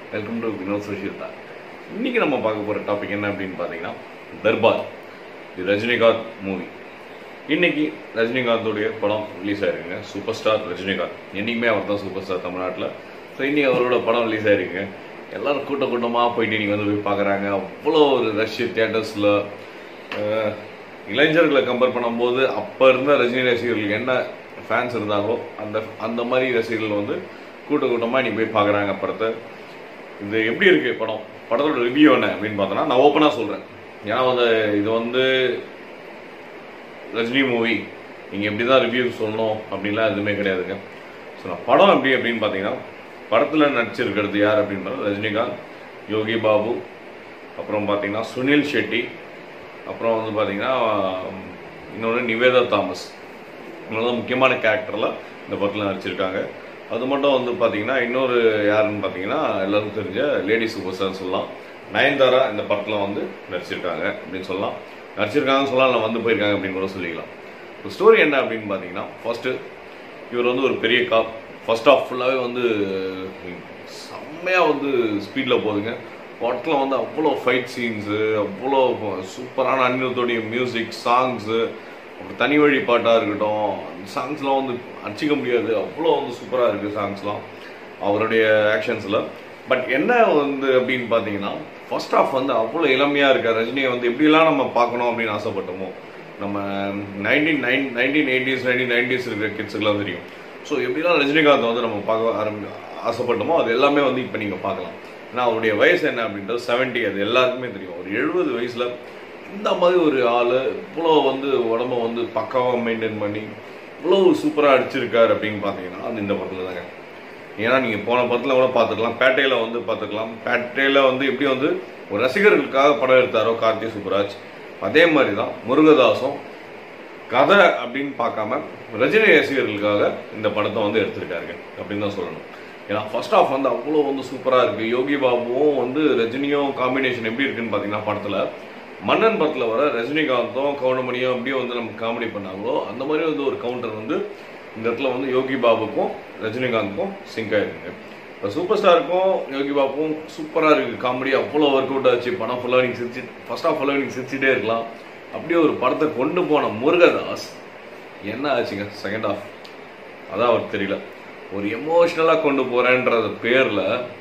welcome to Vinod Sushita இன்னைக்கு நம்ம பார்க்க போகிற டாபிக் என்ன அப்படின்னு பார்த்தீங்கன்னா தர்பார் இது ரஜினிகாந்த் மூவி இன்னைக்கு ரஜினிகாந்தோடைய படம் ரிலீஸ் ஆயிருக்குங்க சூப்பர் ஸ்டார் ரஜினிகாந்த் என்றைக்குமே அவர் தான் சூப்பர் ஸ்டார் தமிழ்நாட்டில் ஸோ இன்னைக்கு அவரோட படம் ரிலீஸ் ஆயிருக்குங்க எல்லாரும் கூட்ட கூட்டமாக போயிட்டு இன்னைக்கு வந்து போய் பார்க்குறாங்க அவ்வளோ ஒரு ரஷ் தியேட்டர்ஸில் இளைஞர்களை கம்பேர் பண்ணும்போது அப்போ இருந்த ரஜினி ரசிகர்களுக்கு என்ன ஃபேன்ஸ் இருந்தாங்களோ அந்த அந்த மாதிரி ரசிகர்கள் வந்து கூட்ட கூட்டமாக நீ போய் பார்க்குறாங்க படத்தை இது எப்படி இருக்கு படம் படத்தோட ரிவ்யூ என்ன அப்படின்னு பார்த்தோன்னா நான் ஓப்பனாக சொல்கிறேன் ஏன்னா வந்து இது வந்து ரஜினி மூவி நீங்கள் எப்படி தான் ரிவ்யூ சொல்லணும் அப்படின்லாம் எதுவுமே கிடையாதுங்க ஸோ நான் படம் எப்படி அப்படின்னு பார்த்தீங்கன்னா படத்தில் நடிச்சிருக்கிறது யார் அப்படின்னு பார்த்தா ரஜினிகாந்த் யோகி பாபு அப்புறம் பார்த்தீங்கன்னா சுனில் ஷெட்டி அப்புறம் வந்து பார்த்தீங்கன்னா இன்னொன்று நிவேதா தாமஸ் இவங்க தான் முக்கியமான கேரக்டரில் இந்த படத்தில் நடிச்சிருக்காங்க அது மட்டும் வந்து பார்த்தீங்கன்னா இன்னொரு யாருன்னு பார்த்தீங்கன்னா எல்லாருக்கும் தெரிஞ்ச லேடி சூப்பர் ஸ்டார் சொல்லலாம் நயன்தாரா இந்த படத்தில் வந்து நடிச்சிருக்காங்க அப்படின்னு சொல்லலாம் நடிச்சிருக்காங்கன்னு சொல்லலாம் இல்லை வந்து போயிருக்காங்க அப்படின்னு கூட சொல்லிக்கலாம் இப்போ ஸ்டோரி என்ன அப்படின்னு பார்த்தீங்கன்னா ஃபர்ஸ்ட்டு இவர் வந்து ஒரு பெரிய காப் ஃபர்ஸ்ட் ஆஃப் ஃபுல்லாகவே வந்து செம்மையாக வந்து ஸ்பீடில் போகுதுங்க படத்தில் வந்து அவ்வளோ ஃபைட் சீன்ஸு அவ்வளோ சூப்பரான அந்நியத்தோடைய மியூசிக் சாங்ஸு அப்புறம் தனி வழி பாட்டாக இருக்கட்டும் சாங்ஸ்லாம் வந்து அடிச்சிக்க முடியாது அவ்வளோ வந்து சூப்பராக இருக்குது சாங்ஸ்லாம் அவருடைய ஆக்ஷன்ஸில் பட் என்ன வந்து அப்படின்னு பார்த்தீங்கன்னா ஃபர்ஸ்ட் ஆஃப் வந்து அவ்வளோ இளமையாக இருக்க ரஜினியை வந்து எப்படிலாம் நம்ம பார்க்கணும் அப்படின்னு ஆசைப்பட்டோமோ நம்ம nineteen nine nineteen eighties nineteen nineties இருக்கிற கிட்ஸுக்கெல்லாம் தெரியும் ஸோ எப்படிலாம் ரஜினிகாந்த் வந்து நம்ம பார்க்க ஆரம்பி ஆசைப்பட்டோமோ அது எல்லாமே வந்து இப்போ நீங்கள் பார்க்கலாம் ஏன்னா அவருடைய வயசு என்ன அப்படின்றது செவன்ட்டி அது எல்லாருக்குமே தெரியும் ஒரு எழுபது வயசில் இந்த மாதிரி ஒரு ஆள் இவ்வளோ வந்து உடம்ப வந்து பக்காவாக மெயின்டைன் பண்ணி இவ்வளோ சூப்பராக அடிச்சிருக்காரு அப்படின்னு பார்த்தீங்கன்னா அது இந்த படத்தில் தாங்க ஏன்னா நீங்கள் போன படத்தில் கூட பார்த்துக்கலாம் பேட்டையில் வந்து பார்த்துக்கலாம் பேட்டையில் வந்து எப்படி வந்து ஒரு ரசிகர்களுக்காக படம் எடுத்தாரோ கார்த்தி சுப்ராஜ் அதே மாதிரி தான் முருகதாசும் கதை அப்படின்னு பார்க்காம ரஜினி ரசிகர்களுக்காக இந்த படத்தை வந்து எடுத்திருக்காருங்க அப்படின்னு தான் சொல்லணும் ஏன்னா ஃபர்ஸ்ட் ஆஃப் வந்து அவ்வளோ வந்து சூப்பராக இருக்குது யோகி பாபுவும் வந்து ரஜினியும் காம்பினேஷன் எப்படி இருக்குன்னு பார்த்தீங்கன்னா படத்தில் மன்னன் படத்தில் வர ரஜினிகாந்தும் கவுண்டமணியும் அப்படியே வந்து நம்ம காமெடி பண்ணாங்களோ அந்த மாதிரி வந்து ஒரு கவுண்டர் வந்து இந்த இடத்துல வந்து யோகி பாபுக்கும் ரஜினிகாந்துக்கும் சிங்க் ஆயிருக்குங்க இப்போ சூப்பர் ஸ்டாருக்கும் யோகி பாபுக்கும் சூப்பராக இருக்குது காமெடி அவ்வளோ ஒர்க் அவுட் ஆச்சு படம் ஃபுல்லாக நீங்கள் சிரிச்சு ஃபர்ஸ்ட் ஆஃப் ஃபுல்லாக நீங்கள் சிரிச்சிட்டே இருக்கலாம் அப்படியே ஒரு படத்தை கொண்டு போன முருகதாஸ் என்ன ஆச்சுங்க செகண்ட் ஆஃப் அதான் அவருக்கு தெரியல ஒரு எமோஷ்னலாக கொண்டு போகிறேன்றது பேரில்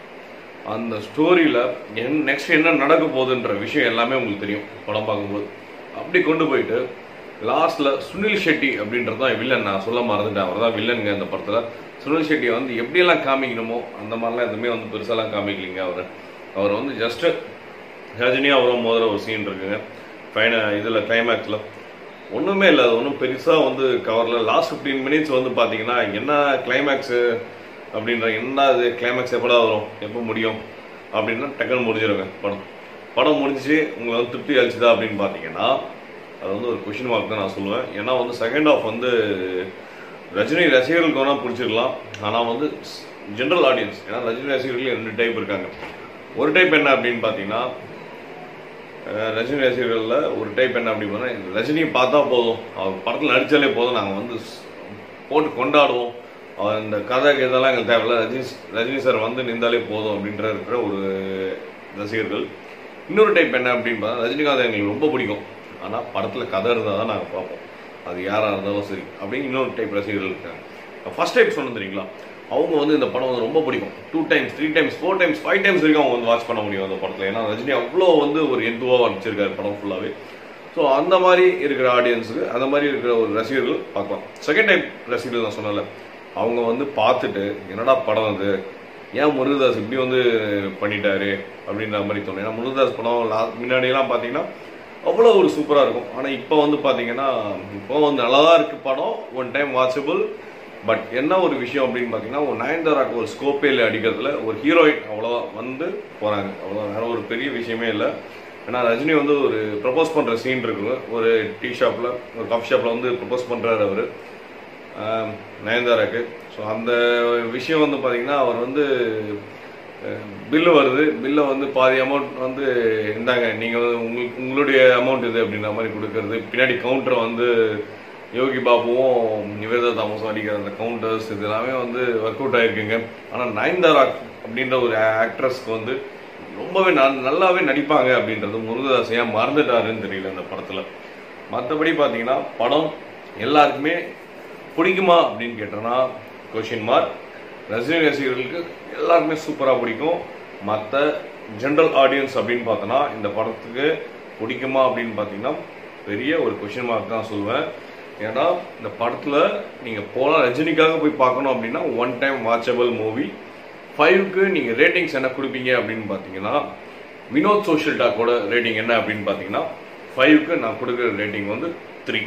அந்த ஸ்டோரியில் என் நெக்ஸ்ட் என்ன நடக்க போகுதுன்ற விஷயம் எல்லாமே உங்களுக்கு தெரியும் படம் பார்க்கும்போது அப்படி கொண்டு போயிட்டு லாஸ்ட்டில் சுனில் ஷெட்டி அப்படின்றது தான் வில்லன் நான் சொல்ல மறந்துட்டேன் அவர் தான் வில்லனுங்க இந்த படத்தில் சுனில் ஷெட்டியை வந்து எப்படியெல்லாம் காமிக்கணுமோ அந்த மாதிரிலாம் எதுவுமே வந்து பெருசாலாம் காமிக்கலிங்க அவர் அவர் வந்து ஜஸ்ட்டு ரஜினியாக அவரும் மோதிர ஒரு சீன் இருக்குங்க ஃபைன இதில் கிளைமேக்ஸில் ஒன்றுமே இல்லை அது ஒன்றும் பெருசாக வந்து கவரில் லாஸ்ட் ஃபிஃப்டீன் மினிட்ஸ் வந்து பார்த்தீங்கன்னா என்ன கிளைமேக்ஸு அப்படின்ற என்ன அது கிளைமேக்ஸ் எப்படா வரும் எப்போ முடியும் அப்படின்னா டக்குன்னு முடிஞ்சிருங்க படம் படம் முடிஞ்சிச்சு உங்களை வந்து திருப்தி அழிச்சுதா அப்படின்னு பார்த்தீங்கன்னா அது வந்து ஒரு கொஷின் மார்க் தான் நான் சொல்லுவேன் ஏன்னா வந்து செகண்ட் ஆஃப் வந்து ரஜினி ரசிகர்களுக்கு வேணால் பிடிச்சிருக்கலாம் ஆனால் வந்து ஜென்ரல் ஆடியன்ஸ் ஏன்னா ரஜினி ரசிகர்கள் ரெண்டு டைப் இருக்காங்க ஒரு டைப் என்ன அப்படின்னு பார்த்தீங்கன்னா ரஜினி ரசிகர்களில் ஒரு டைப் என்ன அப்படி பண்ணால் ரஜினியை பார்த்தா போதும் அவர் படத்தில் நடித்தாலே போதும் நாங்கள் வந்து போட்டு கொண்டாடுவோம் அவர் இந்த கதை இதெல்லாம் எங்களுக்கு தேவையில்ல ரஜினி ரஜினி சார் வந்து நின்றாலே போதும் அப்படின்ற இருக்கிற ஒரு ரசிகர்கள் இன்னொரு டைப் என்ன அப்படின்னு பார்த்தா ரஜினிகாந்த் எங்களுக்கு ரொம்ப பிடிக்கும் ஆனால் படத்தில் கதை இருந்தால் தான் நாங்கள் பார்ப்போம் அது யாராக இருந்தாலும் சரி அப்படின்னு இன்னொரு டைப் ரசிகர்கள் இருக்காங்க ஃபர்ஸ்ட் டைப் சொன்னது தெரியுங்களா அவங்க வந்து இந்த படம் வந்து ரொம்ப பிடிக்கும் two times three times four times five times வரைக்கும் அவங்க வந்து வாட்ச் பண்ண முடியும் அந்த படத்தில் ஏன்னா ரஜினி அவ்வளோ வந்து ஒரு எந்துவாக நடிச்சிருக்காரு படம் ஃபுல்லாகவே ஸோ அந்த மாதிரி இருக்கிற ஆடியன்ஸுக்கு அந்த மாதிரி இருக்கிற ஒரு ரசிகர்கள் பார்க்கலாம் செகண்ட் டைப் ரசிகர்கள் நான் சொன்னல அவங்க வந்து பார்த்துட்டு என்னடா படம் அது ஏன் முருகதாஸ் இப்படி வந்து பண்ணிட்டாரு அப்படின்ற மாதிரி தோணும் ஏன்னா முருகதாஸ் படம் லா முன்னாடியெல்லாம் பார்த்தீங்கன்னா அவ்வளோ ஒரு சூப்பராக இருக்கும் ஆனால் இப்போ வந்து பார்த்தீங்கன்னா இப்போ வந்து நல்லா தான் இருக்குது படம் ஒன் டைம் வாட்சபிள் பட் என்ன ஒரு விஷயம் அப்படின்னு பார்த்தீங்கன்னா ஒரு நயன்தாராக்கு ஒரு ஸ்கோப்பே இல்லை அடிக்கிறதுல ஒரு ஹீரோயின் அவ்வளோதான் வந்து போகிறாங்க அவ்வளோதான் வேற ஒரு பெரிய விஷயமே இல்லை ஏன்னா ரஜினி வந்து ஒரு ப்ரப்போஸ் பண்ணுற சீன் இருக்குது ஒரு டீ ஷாப்பில் ஒரு காஃபி ஷாப்பில் வந்து ப்ரப்போஸ் பண்ணுறாரு அவர் நயன்தாராக்கு ஸோ அந்த விஷயம் வந்து பார்த்தீங்கன்னா அவர் வந்து பில்லு வருது பில்லை வந்து பாதி அமௌண்ட் வந்து இந்தாங்க நீங்கள் வந்து உங்களுக்கு உங்களுடைய அமௌண்ட் இது அப்படின்ற மாதிரி கொடுக்கறது பின்னாடி கவுண்டரை வந்து யோகி பாபுவும் நிவேதா தாமஸும் அடிக்கிற அந்த கவுண்டர்ஸ் இது எல்லாமே வந்து ஒர்க் அவுட் ஆயிருக்குங்க ஆனால் நயன்தாரா அப்படின்ற ஒரு ஆக்ட்ரஸ்க்கு வந்து ரொம்பவே நல்- நல்லாவே நடிப்பாங்க அப்படின்றது முருகதாஸ் ஏன் மறந்துட்டாருன்னு தெரியல இந்த படத்தில் மற்றபடி பார்த்தீங்கன்னா படம் எல்லாருக்குமே பிடிக்குமா அப்படின்னு கேட்டோன்னா கொஷின் மார்க் ரஜினி ரசிகர்களுக்கு எல்லாருக்குமே சூப்பராக பிடிக்கும் மற்ற ஜென்ரல் ஆடியன்ஸ் அப்படின்னு பார்த்தோன்னா இந்த படத்துக்கு பிடிக்குமா அப்படின்னு பார்த்தீங்கன்னா பெரிய ஒரு கொஷின் மார்க் தான் சொல்லுவேன் ஏன்னா இந்த படத்தில் நீங்கள் போகலாம் ரஜினிக்காக போய் பார்க்கணும் அப்படின்னா ஒன் டைம் வாட்சபிள் மூவி ஃபைவ்க்கு நீங்கள் ரேட்டிங்ஸ் என்ன கொடுப்பீங்க அப்படின்னு பார்த்தீங்கன்னா வினோத் சோஷியல் டாக்கோட ரேட்டிங் என்ன அப்படின்னு பார்த்தீங்கன்னா ஃபைவ்க்கு நான் கொடுக்குற ரேட்டிங் வந்து த்ரீ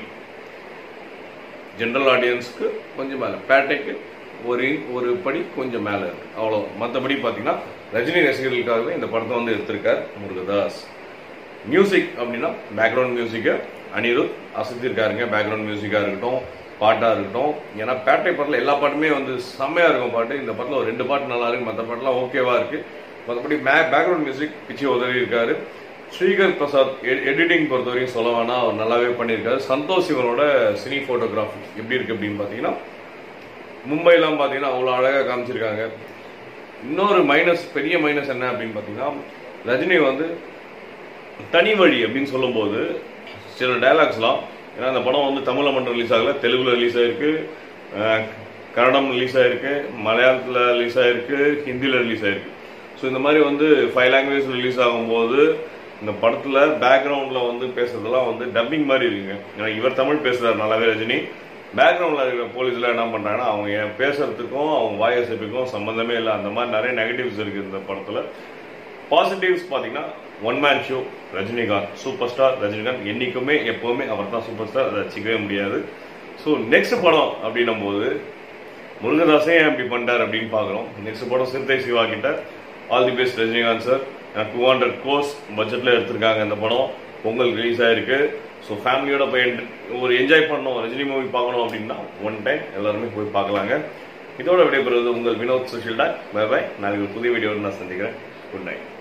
ஜென்ரல் ஆடியன்ஸ்க்கு கொஞ்சம் மேலே பேட்டைக்கு ஒரு ஒரு படி கொஞ்சம் மேலே இருக்கு அவ்வளோ மற்றபடி பார்த்தீங்கன்னா ரஜினி ரசிகர்களுக்காகவே இந்த படத்தை வந்து எடுத்திருக்கார் முருகதாஸ் மியூசிக் அப்படின்னா பேக்ரவுண்ட் மியூசிக்கை அனிருத் அசத்திருக்காருங்க பேக்ரவுண்ட் மியூசிக்காக இருக்கட்டும் பாட்டாக இருக்கட்டும் ஏன்னா பேட்டை படத்தில் எல்லா பாட்டுமே வந்து செம்மையாக இருக்கும் பாட்டு இந்த படத்தில் ஒரு ரெண்டு பாட்டு நல்லா இருக்கு மற்ற பாட்டுலாம் ஓகேவா இருக்கு மற்றபடி மே பேக்ரவுண்ட் மியூசிக் பிச்சி உதவி இருக்காரு ஸ்ரீகர் பிரசாத் எடிட்டிங் பொறுத்தவரையும் சொல்ல வேணாம் அவர் நல்லாவே பண்ணியிருக்காரு சந்தோஷ் இவனோட சினி ஃபோட்டோகிராஃபி எப்படி இருக்கு அப்படின்னு பார்த்தீங்கன்னா மும்பைலாம் பார்த்தீங்கன்னா அவ்வளோ அழகாக காமிச்சிருக்காங்க இன்னொரு மைனஸ் பெரிய மைனஸ் என்ன அப்படின்னு பார்த்தீங்கன்னா ரஜினி வந்து தனி வழி அப்படின்னு சொல்லும்போது சில டயலாக்ஸ்லாம் ஏன்னா அந்த படம் வந்து தமிழில் மட்டும் ரிலீஸ் ஆகல தெலுங்குல ரிலீஸ் ஆயிருக்கு அஹ், கன்னடம் ரிலீஸ் ஆயிருக்கு மலையாளத்தில் ரிலீஸ் ஆயிருக்கு ஹிந்தியில் ரிலீஸ் ஆயிருக்கு ஸோ இந்த மாதிரி வந்து ஃபைவ் லாங்குவேஜ் ரிலீஸ் ஆகும்போது இந்த படத்தில் பேக்ரவுண்டில் வந்து பேசுறதெல்லாம் வந்து டப்பிங் மாதிரி இருக்குங்க ஏன்னா இவர் தமிழ் பேசுறாரு நல்லாவே ரஜினி பேக்ரவுண்டில் இருக்கிற போலீஸ்லாம் என்ன பண்ணுறாங்கன்னா அவங்க ஏன் பேசுறதுக்கும் அவங்க வாயசைப்புக்கும் சம்மந்தமே இல்லை அந்த மாதிரி நிறைய நெகட்டிவ்ஸ் இருக்குது இந்த படத்தில் பாசிட்டிவ்ஸ் பார்த்தீங்கன்னா one man show Rajinikanth super star Rajinikanth என்றைக்குமே எப்போவுமே அவர் தான் சூப்பர் ஸ்டார் அதை வச்சுக்கவே முடியாது ஸோ நெக்ஸ்ட் படம் அப்படின்னும் போது முருகதாஸே ஏன் இப்படி பண்ணிட்டார் அப்படின்னு பார்க்குறோம் நெக்ஸ்ட் படம் சிறுத்தை சிவா கிட்ட all the best Rajinikanth sir two hundred crores பட்ஜெட்டில் எடுத்திருக்காங்க இந்த படம் பொங்கல் ரிலீஸ் ஆயிருக்கு ஸோ ஃபேமிலியோட போய் ent- ஒரு என்ஜாய் பண்ணணும் ரஜினி மூவி பார்க்கணும் அப்படின்னா ஒன் டைம் எல்லாருமே போய் பார்க்கலாங்க இதோட விடைபெறுவது உங்கள் வினோத் சுஷில்டா பை பை நாளைக்கு ஒரு புதிய வீடியோவில் நான் சந்திக்கிறேன் குட் நைட்